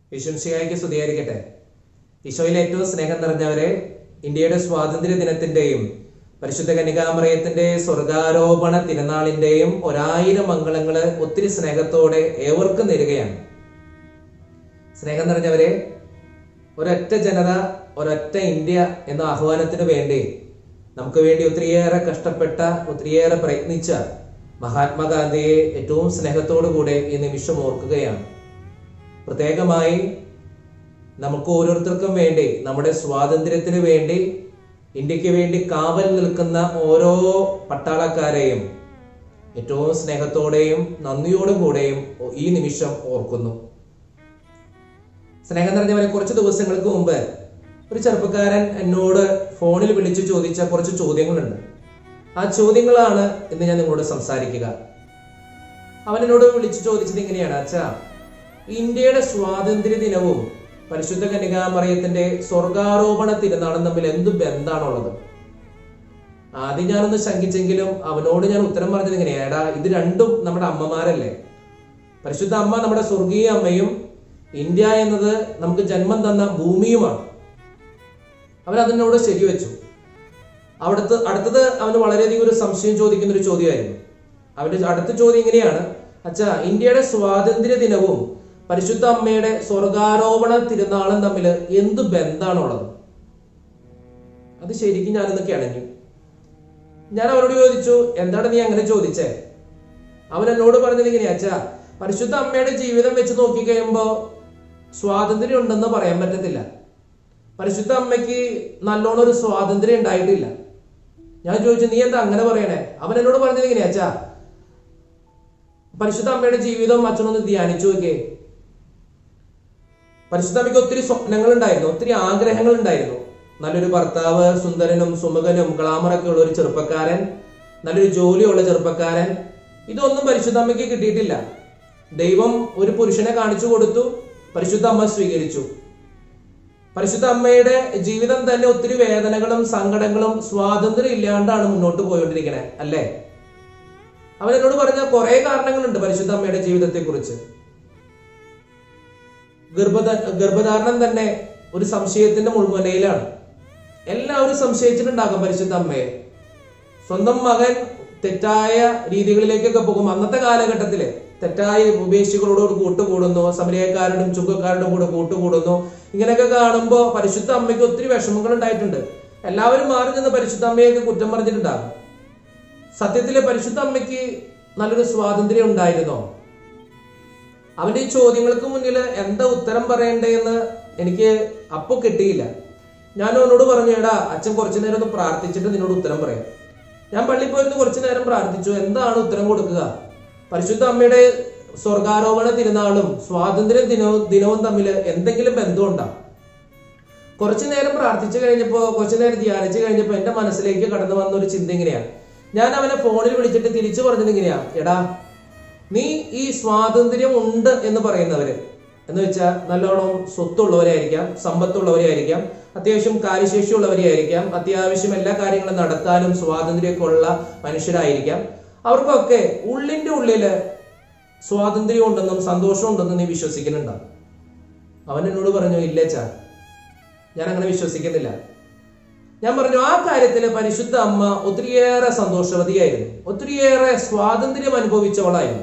വിശംസിയായിക്ക് സ്തുതിയായിരിക്കട്ടെ ഈശോയിലെ ഏറ്റവും സ്നേഹം നിറഞ്ഞവരെ ഇന്ത്യയുടെ സ്വാതന്ത്ര്യ ദിനത്തിന്റെയും പരിശുദ്ധ കന്യകാമറയത്തിന്റെ സ്വർഗാരോപണ തിരുനാളിന്റെയും ഒരായിരം മംഗളങ്ങള് ഒത്തിരി സ്നേഹത്തോടെ ഏവർക്കും നേരുകയാണ് സ്നേഹം നിറഞ്ഞവരെ ഒരൊറ്റ ജനത ഒരൊറ്റ ഇന്ത്യ എന്ന ആഹ്വാനത്തിന് വേണ്ടി നമുക്ക് വേണ്ടി ഒത്തിരിയേറെ കഷ്ടപ്പെട്ട ഒത്തിരിയേറെ പ്രയത്നിച്ച മഹാത്മാഗാന്ധിയെ ഏറ്റവും സ്നേഹത്തോടു കൂടെ ഈ നിമിഷം ഓർക്കുകയാണ് പ്രത്യേകമായി നമുക്ക് ഓരോരുത്തർക്കും വേണ്ടി നമ്മുടെ സ്വാതന്ത്ര്യത്തിന് വേണ്ടി ഇന്ത്യക്ക് വേണ്ടി കാവൽ നിൽക്കുന്ന ഓരോ പട്ടാളക്കാരെയും ഏറ്റവും സ്നേഹത്തോടെയും നന്ദിയോടും കൂടെയും ഈ നിമിഷം ഓർക്കുന്നു സ്നേഹം നിറഞ്ഞവരെ കുറച്ച് ദിവസങ്ങൾക്ക് മുമ്പ് ഒരു ചെറുപ്പക്കാരൻ എന്നോട് ഫോണിൽ വിളിച്ചു ചോദിച്ച കുറച്ച് ചോദ്യങ്ങളുണ്ട് ആ ചോദ്യങ്ങളാണ് ഇന്ന് ഞാൻ നിങ്ങളോട് സംസാരിക്കുക അവൻ എന്നോട് വിളിച്ചു ചോദിച്ചത് ഇങ്ങനെയാണ് അച്ഛാ ഇന്ത്യയുടെ സ്വാതന്ത്ര്യ ദിനവും പരിശുദ്ധ കന്യകാമറിയത്തിന്റെ സ്വർഗാരോപണ തിരുനാളും തമ്മിൽ എന്ത് ബന്ധാണുള്ളത് ആദ്യം ഞാനൊന്ന് ശങ്കിച്ചെങ്കിലും അവനോട് ഞാൻ ഉത്തരം പറഞ്ഞത് ഇങ്ങനെയാ എടാ ഇത് രണ്ടും നമ്മുടെ അമ്മമാരല്ലേ പരിശുദ്ധ അമ്മ നമ്മുടെ സ്വർഗീയ അമ്മയും ഇന്ത്യ എന്നത് നമുക്ക് ജന്മം തന്ന ഭൂമിയുമാണ് അവൻ അതിനോട് ശരിവെച്ചു അവിടുത്തെ അടുത്തത് അവന് വളരെയധികം ഒരു സംശയം ചോദിക്കുന്ന ഒരു ചോദ്യമായിരുന്നു അവന്റെ അടുത്ത ചോദ്യം ഇങ്ങനെയാണ് അച്ഛാ ഇന്ത്യയുടെ സ്വാതന്ത്ര്യ ദിനവും പരിശുദ്ധ അമ്മയുടെ സ്വർഗാരോപണ തിരുനാളും തമ്മിൽ എന്ത് ബന്ധാണുള്ളത് അത് ശരിക്കും ഞാനിന്ന് കിണഞ്ഞു ഞാൻ അവനോട് ചോദിച്ചു എന്താണ് നീ അങ്ങനെ ചോദിച്ചേ അവൻ എന്നോട് പറഞ്ഞത് ഇങ്ങനെയാ അച്ഛാ പരിശുദ്ധ അമ്മയുടെ ജീവിതം വെച്ച് നോക്കിക്കഴിയുമ്പോ സ്വാതന്ത്ര്യം ഉണ്ടെന്ന് പറയാൻ പറ്റത്തില്ല പരിശുദ്ധ അമ്മയ്ക്ക് നല്ലോണം ഒരു സ്വാതന്ത്ര്യം ഉണ്ടായിട്ടില്ല ഞാൻ ചോദിച്ചു നീ എന്താ അങ്ങനെ പറയണേ അവൻ എന്നോട് പറഞ്ഞത് ഇങ്ങനെയാ അച്ഛാ പരിശുദ്ധ അമ്മയുടെ ജീവിതം അച്ഛനൊന്ന് ധ്യാനിച്ചു നോക്കേ പരിശുദ്ധ അമ്മയ്ക്ക് ഒത്തിരി സ്വപ്നങ്ങൾ ഉണ്ടായിരുന്നു ഒത്തിരി ആഗ്രഹങ്ങൾ ഉണ്ടായിരുന്നു നല്ലൊരു ഭർത്താവ് സുന്ദരനും സുമുഖനും ഗ്ലാമറൊക്കെ ഉള്ള ഒരു ചെറുപ്പക്കാരൻ നല്ലൊരു ജോലിയുള്ള ചെറുപ്പക്കാരൻ ഇതൊന്നും പരിശുദ്ധ അമ്മയ്ക്ക് കിട്ടിയിട്ടില്ല ദൈവം ഒരു പുരുഷനെ കാണിച്ചു കൊടുത്തു പരിശുദ്ധ അമ്മ സ്വീകരിച്ചു പരിശുദ്ധ അമ്മയുടെ ജീവിതം തന്നെ ഒത്തിരി വേദനകളും സങ്കടങ്ങളും സ്വാതന്ത്ര്യം ഇല്ലാണ്ടാണ് മുന്നോട്ട് പോയിക്കൊണ്ടിരിക്കണേ അല്ലേ അവൻ എന്നോട് പറഞ്ഞ കുറെ കാരണങ്ങളുണ്ട് പരിശുദ്ധ അമ്മയുടെ ജീവിതത്തെ കുറിച്ച് ഗർഭധ ഗർഭധാരണം തന്നെ ഒരു സംശയത്തിന്റെ മുൾമുനയിലാണ് എല്ലാവരും സംശയിച്ചിട്ടുണ്ടാകും പരിശുദ്ധ അമ്മയെ സ്വന്തം മകൻ തെറ്റായ രീതികളിലേക്കൊക്കെ പോകും അന്നത്തെ കാലഘട്ടത്തില് തെറ്റായ ഉപേക്ഷികളോട് കൂട്ടുകൂടുന്നു സമരക്കാരോടും ചുങ്കക്കാരുടെ കൂടെ കൂട്ടുകൂടുന്നു ഇങ്ങനെയൊക്കെ കാണുമ്പോൾ പരിശുദ്ധ അമ്മയ്ക്ക് ഒത്തിരി വിഷമങ്ങൾ ഉണ്ടായിട്ടുണ്ട് എല്ലാവരും മാറി നിന്ന് പരിശുദ്ധ അമ്മയൊക്കെ കുറ്റം പറഞ്ഞിട്ടുണ്ടാകും സത്യത്തിലെ പരിശുദ്ധ അമ്മയ്ക്ക് നല്ലൊരു സ്വാതന്ത്ര്യം ഉണ്ടായിരുന്നോ അവന്റെ ഈ ചോദ്യങ്ങൾക്ക് മുന്നിൽ എന്താ ഉത്തരം പറയണ്ടേന്ന് എനിക്ക് അപ്പൊ കിട്ടിയില്ല ഞാൻ അവനോട് പറഞ്ഞു എടാ അച്ഛൻ കുറച്ചു നേരം ഒന്ന് പ്രാർത്ഥിച്ചിട്ട് നിന്നോട് ഉത്തരം പറയാം ഞാൻ പള്ളിയിൽ പോയിരുന്നു കുറച്ചു നേരം പ്രാർത്ഥിച്ചു എന്താണ് ഉത്തരം കൊടുക്കുക പരിശുദ്ധ അമ്മയുടെ സ്വർഗാരോപണ തിരുനാളും സ്വാതന്ത്ര്യ ദിനവും ദിനവും തമ്മിൽ എന്തെങ്കിലും ബന്ധമുണ്ടോ കുറച്ചു നേരം പ്രാർത്ഥിച്ചു കഴിഞ്ഞപ്പോ കുറച്ചു നേരം ധ്യാനിച്ചു കഴിഞ്ഞപ്പോ എന്റെ മനസ്സിലേക്ക് കടന്നു വന്ന ഒരു ചിന്ത ഇങ്ങനെയാണ് ഞാൻ അവനെ ഫോണിൽ വിളിച്ചിട്ട് തിരിച്ചു പറഞ്ഞത് ഇങ്ങനെയാ എടാ നീ ഈ സ്വാതന്ത്ര്യം ഉണ്ട് എന്ന് പറയുന്നവര് എന്ന് വെച്ചാൽ നല്ലോണം സ്വത്തുള്ളവരായിരിക്കാം സമ്പത്തുള്ളവരായിരിക്കാം അത്യാവശ്യം കാര്യശേഷിയുള്ളവരായിരിക്കാം അത്യാവശ്യം എല്ലാ കാര്യങ്ങളും നടത്താനും സ്വാതന്ത്ര്യമൊക്കെ ഉള്ള മനുഷ്യരായിരിക്കാം അവർക്കൊക്കെ ഉള്ളിന്റെ ഉള്ളില് സ്വാതന്ത്ര്യം ഉണ്ടെന്നും സന്തോഷം ഉണ്ടെന്നും നീ വിശ്വസിക്കുന്നുണ്ടോ അവൻ എന്നോട് പറഞ്ഞു ഇല്ല ചാ ഞാൻ അങ്ങനെ വിശ്വസിക്കുന്നില്ല ഞാൻ പറഞ്ഞു ആ കാര്യത്തില് പരിശുദ്ധ അമ്മ ഒത്തിരിയേറെ സന്തോഷവതിയായിരുന്നു ഒത്തിരിയേറെ സ്വാതന്ത്ര്യം അനുഭവിച്ചവളായിരുന്നു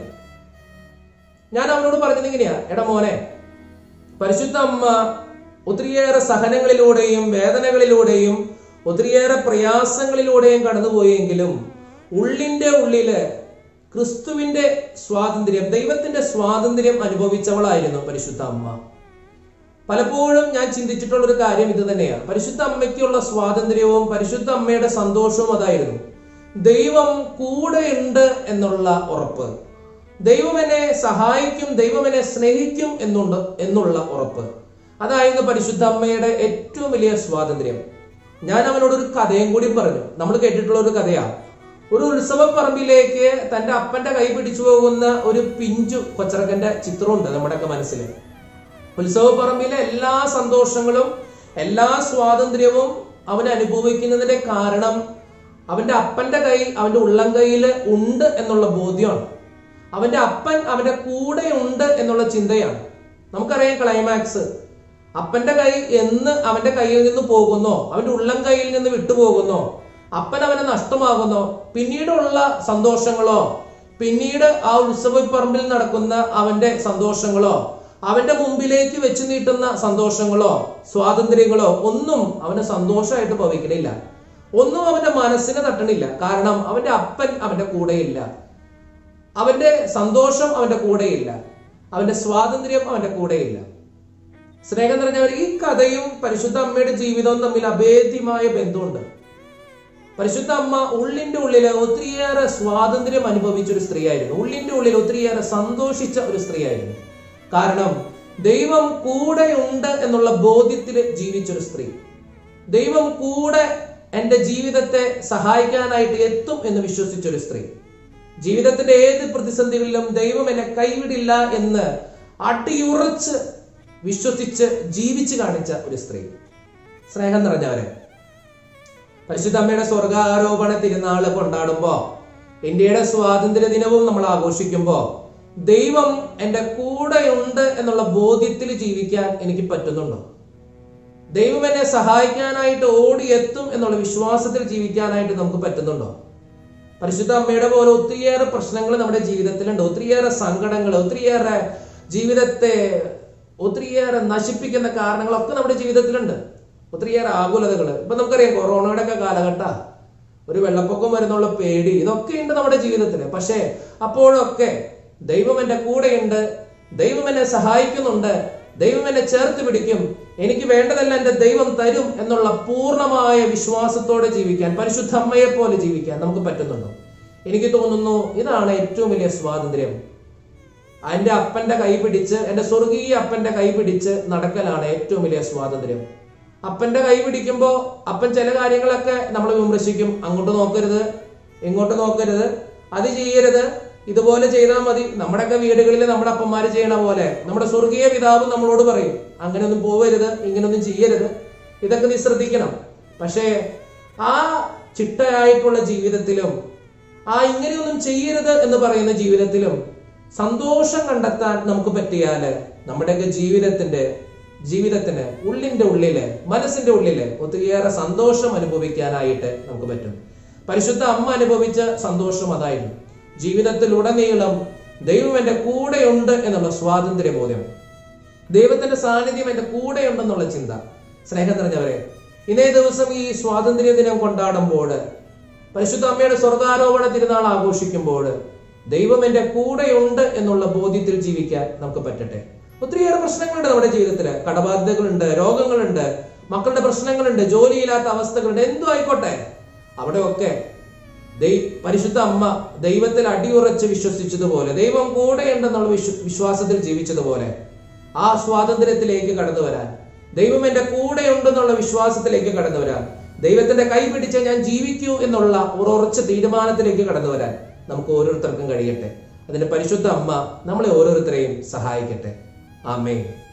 ഞാൻ അവനോട് പറഞ്ഞത് ഇങ്ങനെയാ എടാ മോനെ പരിശുദ്ധ അമ്മ ഒത്തിരിയേറെ സഹനങ്ങളിലൂടെയും വേദനകളിലൂടെയും ഒത്തിരിയേറെ പ്രയാസങ്ങളിലൂടെയും കടന്നുപോയെങ്കിലും ഉള്ളിന്റെ ഉള്ളില് ക്രിസ്തുവിന്റെ സ്വാതന്ത്ര്യം ദൈവത്തിന്റെ സ്വാതന്ത്ര്യം അനുഭവിച്ചവളായിരുന്നു പരിശുദ്ധ അമ്മ പലപ്പോഴും ഞാൻ ചിന്തിച്ചിട്ടുള്ള ഒരു കാര്യം ഇത് തന്നെയാണ് പരിശുദ്ധ അമ്മയ്ക്കുള്ള സ്വാതന്ത്ര്യവും പരിശുദ്ധ അമ്മയുടെ സന്തോഷവും അതായിരുന്നു ദൈവം കൂടെ ഉണ്ട് എന്നുള്ള ഉറപ്പ് ദൈവം എന്നെ സഹായിക്കും ദൈവം എന്നെ സ്നേഹിക്കും എന്നുണ്ട് എന്നുള്ള ഉറപ്പ് അതായിരുന്നു പരിശുദ്ധ അമ്മയുടെ ഏറ്റവും വലിയ സ്വാതന്ത്ര്യം ഞാൻ അവനോട് ഒരു കഥയും കൂടി പറഞ്ഞു നമ്മൾ കേട്ടിട്ടുള്ള ഒരു കഥയാ ഒരു ഉത്സവപ്പറമ്പിലേക്ക് തന്റെ അപ്പന്റെ കൈ പിടിച്ചു പോകുന്ന ഒരു പിഞ്ചു കൊച്ചറക്കന്റെ ചിത്രമുണ്ട് നമ്മുടെയൊക്കെ മനസ്സിൽ ഉത്സവപ്പറമ്പിലെ എല്ലാ സന്തോഷങ്ങളും എല്ലാ സ്വാതന്ത്ര്യവും അവൻ അനുഭവിക്കുന്നതിന്റെ കാരണം അവന്റെ അപ്പന്റെ കൈ അവന്റെ ഉള്ളം കൈയിൽ ഉണ്ട് എന്നുള്ള ബോധ്യമാണ് അവന്റെ അപ്പൻ അവന്റെ കൂടെ ഉണ്ട് എന്നുള്ള ചിന്തയാണ് നമുക്കറിയാം ക്ലൈമാക്സ് അപ്പന്റെ കൈ എന്ന് അവന്റെ കയ്യിൽ നിന്ന് പോകുന്നോ അവന്റെ ഉള്ളം കയ്യിൽ നിന്ന് വിട്ടുപോകുന്നോ അപ്പൻ അവനെ നഷ്ടമാകുന്നോ പിന്നീടുള്ള സന്തോഷങ്ങളോ പിന്നീട് ആ ഉത്സവപ്പറമ്പിൽ നടക്കുന്ന അവന്റെ സന്തോഷങ്ങളോ അവന്റെ മുമ്പിലേക്ക് വെച്ച് നീട്ടുന്ന സന്തോഷങ്ങളോ സ്വാതന്ത്ര്യങ്ങളോ ഒന്നും അവന് സന്തോഷമായിട്ട് ഭവിക്കണില്ല ഒന്നും അവന്റെ മനസ്സിനെ തട്ടണില്ല കാരണം അവന്റെ അപ്പൻ അവന്റെ കൂടെയില്ല അവന്റെ സന്തോഷം അവന്റെ കൂടെയില്ല അവന്റെ സ്വാതന്ത്ര്യം അവന്റെ കൂടെയില്ല സ്നേഹം നിറഞ്ഞവർ ഈ കഥയും പരിശുദ്ധ അമ്മയുടെ ജീവിതവും തമ്മിൽ അഭേദ്യമായ ബന്ധമുണ്ട് പരിശുദ്ധ അമ്മ ഉള്ളിന്റെ ഉള്ളിൽ ഒത്തിരിയേറെ സ്വാതന്ത്ര്യം അനുഭവിച്ച ഒരു സ്ത്രീയായിരുന്നു ഉള്ളിന്റെ ഉള്ളിൽ ഒത്തിരിയേറെ സന്തോഷിച്ച ഒരു സ്ത്രീയായിരുന്നു കാരണം ദൈവം കൂടെയുണ്ട് എന്നുള്ള ബോധ്യത്തിൽ ജീവിച്ച ഒരു സ്ത്രീ ദൈവം കൂടെ എന്റെ ജീവിതത്തെ സഹായിക്കാനായിട്ട് എത്തും എന്ന് വിശ്വസിച്ച ഒരു സ്ത്രീ ജീവിതത്തിന്റെ ഏത് പ്രതിസന്ധികളിലും ദൈവം എന്നെ കൈവിടില്ല എന്ന് അടിയുറച്ച് വിശ്വസിച്ച് ജീവിച്ചു കാണിച്ച ഒരു സ്ത്രീ സ്നേഹം നിറഞ്ഞവരെ പരിശുദ്ധ അമ്മയുടെ സ്വർഗാരോപണ തിരുനാള് കൊണ്ടാടുമ്പോ ഇന്ത്യയുടെ സ്വാതന്ത്ര്യ ദിനവും നമ്മൾ ആഘോഷിക്കുമ്പോ ദൈവം എന്റെ കൂടെയുണ്ട് എന്നുള്ള ബോധ്യത്തിൽ ജീവിക്കാൻ എനിക്ക് പറ്റുന്നുണ്ടോ ദൈവം എന്നെ സഹായിക്കാനായിട്ട് ഓടിയെത്തും എന്നുള്ള വിശ്വാസത്തിൽ ജീവിക്കാനായിട്ട് നമുക്ക് പറ്റുന്നുണ്ടോ പരിശുദ്ധ അമ്മയുടെ പോലെ ഒത്തിരിയേറെ പ്രശ്നങ്ങൾ നമ്മുടെ ജീവിതത്തിലുണ്ട് ഒത്തിരിയേറെ സങ്കടങ്ങൾ ഒത്തിരിയേറെ ജീവിതത്തെ ഒത്തിരിയേറെ നശിപ്പിക്കുന്ന കാരണങ്ങളൊക്കെ നമ്മുടെ ജീവിതത്തിലുണ്ട് ഒത്തിരിയേറെ ആകുലതകൾ ഇപ്പൊ നമുക്കറിയാം കൊറോണയുടെ ഒക്കെ കാലഘട്ട ഒരു വെള്ളപ്പൊക്കം വരുന്നുള്ള പേടി ഇതൊക്കെ ഉണ്ട് നമ്മുടെ ജീവിതത്തിൽ പക്ഷേ അപ്പോഴൊക്കെ ദൈവം എന്റെ കൂടെയുണ്ട് ദൈവം എന്നെ സഹായിക്കുന്നുണ്ട് ദൈവം എന്നെ ചേർത്ത് പിടിക്കും എനിക്ക് വേണ്ടതെല്ലാം എന്റെ ദൈവം തരും എന്നുള്ള പൂർണ്ണമായ വിശ്വാസത്തോടെ ജീവിക്കാൻ പരിശുദ്ധ അമ്മയെ പോലെ ജീവിക്കാൻ നമുക്ക് പറ്റുന്നുണ്ടോ എനിക്ക് തോന്നുന്നു ഇതാണ് ഏറ്റവും വലിയ സ്വാതന്ത്ര്യം എന്റെ അപ്പന്റെ കൈ പിടിച്ച് എന്റെ സ്വർഗീയ അപ്പന്റെ കൈ പിടിച്ച് നടക്കലാണ് ഏറ്റവും വലിയ സ്വാതന്ത്ര്യം അപ്പന്റെ കൈ പിടിക്കുമ്പോ അപ്പൻ ചില കാര്യങ്ങളൊക്കെ നമ്മൾ വിമർശിക്കും അങ്ങോട്ട് നോക്കരുത് ഇങ്ങോട്ട് നോക്കരുത് അത് ചെയ്യരുത് ഇതുപോലെ ചെയ്താൽ മതി നമ്മുടെയൊക്കെ വീടുകളിൽ നമ്മുടെ അപ്പന്മാര് ചെയ്യണ പോലെ നമ്മുടെ സ്വർഗീയ പിതാവ് നമ്മളോട് പറയും അങ്ങനെയൊന്നും പോവരുത് ഇങ്ങനെയൊന്നും ചെയ്യരുത് ഇതൊക്കെ നീ ശ്രദ്ധിക്കണം പക്ഷേ ആ ചിട്ടയായിട്ടുള്ള ജീവിതത്തിലും ആ ഇങ്ങനെയൊന്നും ചെയ്യരുത് എന്ന് പറയുന്ന ജീവിതത്തിലും സന്തോഷം കണ്ടെത്താൻ നമുക്ക് പറ്റിയാല് നമ്മുടെയൊക്കെ ജീവിതത്തിന്റെ ജീവിതത്തിന് ഉള്ളിന്റെ ഉള്ളില് മനസ്സിന്റെ ഉള്ളില് ഒത്തിരിയേറെ സന്തോഷം അനുഭവിക്കാനായിട്ട് നമുക്ക് പറ്റും പരിശുദ്ധ അമ്മ അനുഭവിച്ച സന്തോഷം അതായിരുന്നു ജീവിതത്തിലുടനീളം ദൈവം എന്റെ കൂടെയുണ്ട് എന്നുള്ള സ്വാതന്ത്ര്യ ബോധ്യം ദൈവത്തിന്റെ സാന്നിധ്യം എന്റെ കൂടെയുണ്ടെന്നുള്ള ചിന്ത സ്നേഹം നിറഞ്ഞവരെ ഇന്നേ ദിവസം ഈ സ്വാതന്ത്ര്യ ദിനം കൊണ്ടാടുമ്പോൾ പരിശുദ്ധ അമ്മയുടെ സ്വർഗാരോപണ തിരുനാൾ ആഘോഷിക്കുമ്പോൾ ദൈവം എന്റെ കൂടെയുണ്ട് എന്നുള്ള ബോധ്യത്തിൽ ജീവിക്കാൻ നമുക്ക് പറ്റട്ടെ ഒത്തിരിയേറെ പ്രശ്നങ്ങളുണ്ട് നമ്മുടെ ജീവിതത്തിൽ കടബാധ്യതകളുണ്ട് രോഗങ്ങളുണ്ട് മക്കളുടെ പ്രശ്നങ്ങളുണ്ട് ജോലിയില്ലാത്ത അവസ്ഥകളുണ്ട് എന്തു ആയിക്കോട്ടെ അവിടെയൊക്കെ ദൈ പരിശുദ്ധ അമ്മ ദൈവത്തിൽ അടിയുറച്ച് വിശ്വസിച്ചതുപോലെ ദൈവം കൂടെയുണ്ടെന്നുള്ള വിശ്വ വിശ്വാസത്തിൽ ജീവിച്ചതുപോലെ ആ സ്വാതന്ത്ര്യത്തിലേക്ക് കടന്നു വരാൻ ദൈവം എന്റെ കൂടെയുണ്ടെന്നുള്ള വിശ്വാസത്തിലേക്ക് കടന്നു വരാൻ ദൈവത്തിന്റെ കൈ പിടിച്ച് ഞാൻ ജീവിക്കൂ എന്നുള്ള ഉറച്ച തീരുമാനത്തിലേക്ക് കടന്നു വരാൻ നമുക്ക് ഓരോരുത്തർക്കും കഴിയട്ടെ അതിന് പരിശുദ്ധ അമ്മ നമ്മളെ ഓരോരുത്തരെയും സഹായിക്കട്ടെ ആമേ